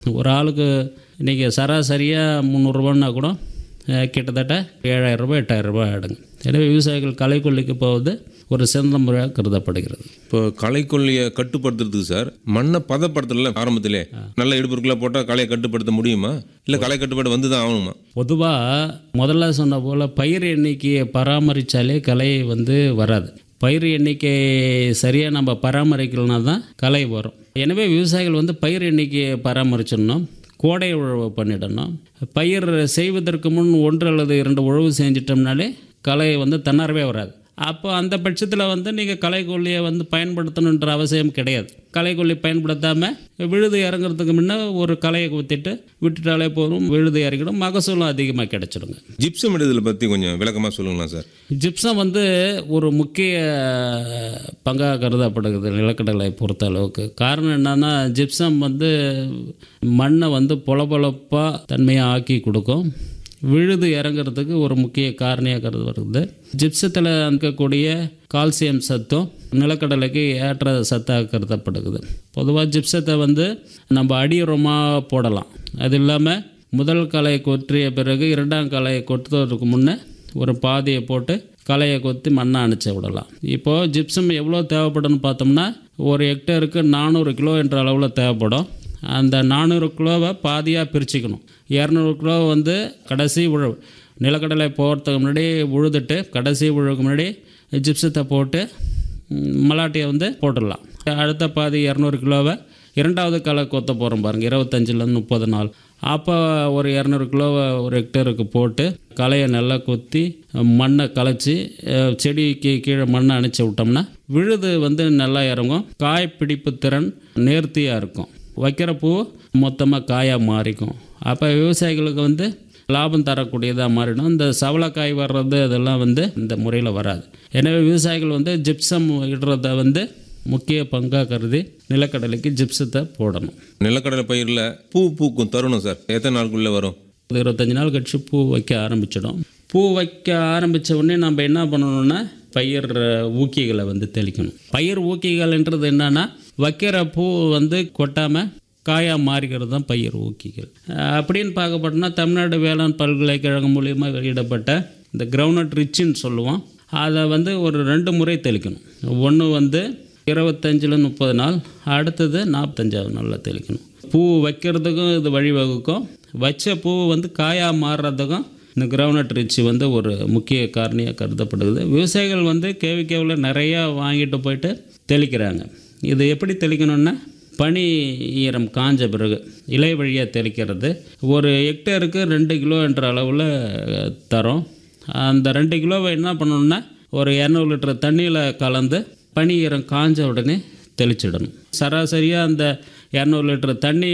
ஒரு ஆளுக்கு இன்றைக்கி சராசரியாக முந்நூறுரூவான்னா கூட அஹ், கிட்டத்தட்ட ஏழாயிரம் ரூபாய் எட்டாயிரம் ரூபாய் ஆகிடுங்க எனவே விவசாயிகள் களைக்கொல்லிக்கு போவது ஒரு சிறந்த முறையாக கருதப்படுகிறது இப்போ களைக்கொல்லியை கட்டுப்படுத்துறதுக்கு சார் மண்ணை பதப்படுத்தல ஆரம்பத்திலே நல்ல இடுபொருட்களை போட்டால் களையை கட்டுப்படுத்த முடியுமா இல்லை களை கட்டுப்பாடு வந்து தான் ஆகணுமா பொதுவாக முதல்ல சொன்ன போல் பயிர் எண்ணிக்கையை பராமரித்தாலே களை வந்து வராது பயிர் எண்ணிக்கை சரியாக நம்ம பராமரிக்கலனா தான் களை வரும் எனவே விவசாயிகள் வந்து பயிர் எண்ணிக்கையை பராமரிச்சிடணும் கோடை உழவு பண்ணிடணும் பயிர் செய்வதற்கு முன் ஒன்று அல்லது இரண்டு உழவு செஞ்சிட்டோம்னாலே களை வந்து தன்னார்வே வராது அப்போ அந்த பட்சத்தில் வந்து நீங்கள் களைக்கொல்லியை வந்து பயன்படுத்தணுன்ற அவசியம் கிடையாது களைக்கொல்லி பயன்படுத்தாமல் விழுது இறங்குறதுக்கு முன்ன ஒரு களையை குத்திட்டு விட்டுட்டாலே போதும் விழுது இறங்கிடும் மகசூலும் அதிகமாக கிடைச்சிடுங்க ஜிப்சம் இடுதலை பற்றி கொஞ்சம் விளக்கமாக சொல்லுங்களா சார் ஜிப்சம் வந்து ஒரு முக்கிய பங்காக கருதப்படுகிறது நிலக்கடலை பொறுத்த அளவுக்கு காரணம் என்னன்னா ஜிப்சம் வந்து மண்ணை வந்து பொலபொலப்பாக தன்மையாக ஆக்கி கொடுக்கும் விழுது இறங்குறதுக்கு ஒரு முக்கிய காரணியாக கருதப்படுகிறது ஜிப்சத்தில் இருக்கக்கூடிய கால்சியம் சத்தும் நிலக்கடலைக்கு ஏற்ற சத்தாக கருதப்படுகிறது பொதுவாக ஜிப்சத்தை வந்து நம்ம அடியுரமாக போடலாம் அது இல்லாமல் முதல் களையை கொற்றிய பிறகு இரண்டாம் களையை கொத்துவதற்கு முன்னே ஒரு பாதியை போட்டு களையை கொத்தி மண்ணை அணைச்சி விடலாம் இப்போது ஜிப்சம் எவ்வளோ தேவைப்படும்னு பார்த்தோம்னா ஒரு ஹெக்டேருக்கு நானூறு கிலோ என்ற அளவில் தேவைப்படும் அந்த நானூறு கிலோவை பாதியாக பிரிச்சுக்கணும் இரநூறு கிலோ வந்து கடைசி உழவு நிலக்கடலை போகிறதுக்கு முன்னாடி உழுதுட்டு கடைசி உழவுக்கு முன்னாடி ஜிப்சத்தை போட்டு ம், மலாட்டியை வந்து போட்டுடலாம் அடுத்த பாதி இரநூறு கிலோவை இரண்டாவது களை கொத்த போகிறோம் பாருங்கள் இருபத்தஞ்சிலேருந்து முப்பது நாள் அப்போ ஒரு இரநூறு கிலோவை ஒரு ஹெக்டேருக்கு போட்டு களையை நல்லா கொத்தி மண்ணை களைச்சி அஹ், செடிக்கு கீழே மண்ணை அணைச்சி விட்டோம்னா விழுது வந்து நல்லா இறங்கும் காய் பிடிப்பு திறன் நேர்த்தியாக இருக்கும் வைக்கிற பூ மொத்தமாக காயாக மாறிக்கும் அப்போ விவசாயிகளுக்கு வந்து லாபம் தரக்கூடியதாக மாறிடும் இந்த சவளக்காய் வர்றது அதெல்லாம் வந்து இந்த முறையில் வராது எனவே விவசாயிகள் வந்து ஜிப்சம் இடுறத வந்து முக்கிய பங்காக கருதி நிலக்கடலைக்கு ஜிப்சத்தை போடணும் நிலக்கடலை பயிரில் பூ பூக்கும் தருணம் சார் எத்தனை நாளுக்குள்ளே வரும் ஒரு இருபத்தஞ்சி நாள் கழிச்சு பூ வைக்க ஆரம்பிச்சிடும் பூ வைக்க ஆரம்பித்த உடனே நம்ம என்ன பண்ணணும்னா பயிர் ஊக்கிகளை வந்து தெளிக்கணும் பயிர் ஊக்கிகள்ன்றது என்னன்னா வைக்கிற பூ வந்து கொட்டாமல் காயாக மாறிக்கிறது தான் பயிர் ஊக்கிகள் அஹ் அப்படின்னு பார்க்கப்பட்டோம்னா தமிழ்நாடு வேளாண் பல்கலைக்கழகம் மூலியமா வெளியிடப்பட்ட இந்த கிரவுண்ட் ரிச்சின்னு சொல்லுவோம் அதை வந்து ஒரு ரெண்டு முறை தெளிக்கணும் ஒன்று வந்து இருபத்தஞ்சில் முப்பது நாள் அடுத்தது நாற்பத்தஞ்சாவது நாளில் தெளிக்கணும் பூ வைக்கிறதுக்கும் இது வழிவகுக்கும் வச்ச பூ வந்து காயாக மாறுறதுக்கும் இந்த கிரவுண்ட் ரிச்சு வந்து ஒரு முக்கிய காரணியாக கருதப்படுது விவசாயிகள் வந்து கேவிக்கேவில் நிறையா வாங்கிட்டு போயிட்டு தெளிக்கிறாங்க இது எப்படி தெளிக்கணும்னா பனி ஈரம் காஞ்ச பிறகு இலை வழியாக தெளிக்கிறது ஒரு ஹெக்டேருக்கு ரெண்டு கிலோ என்ற அளவில் தரோம் அந்த ரெண்டு கிலோவை என்ன பண்ணணும்னா ஒரு இரநூறு லிட்டர் தண்ணியில் கலந்து பனி ஈரம் காஞ்ச உடனே தெளிச்சிடணும் சராசரியாக அந்த இரநூறு லிட்டர் தண்ணி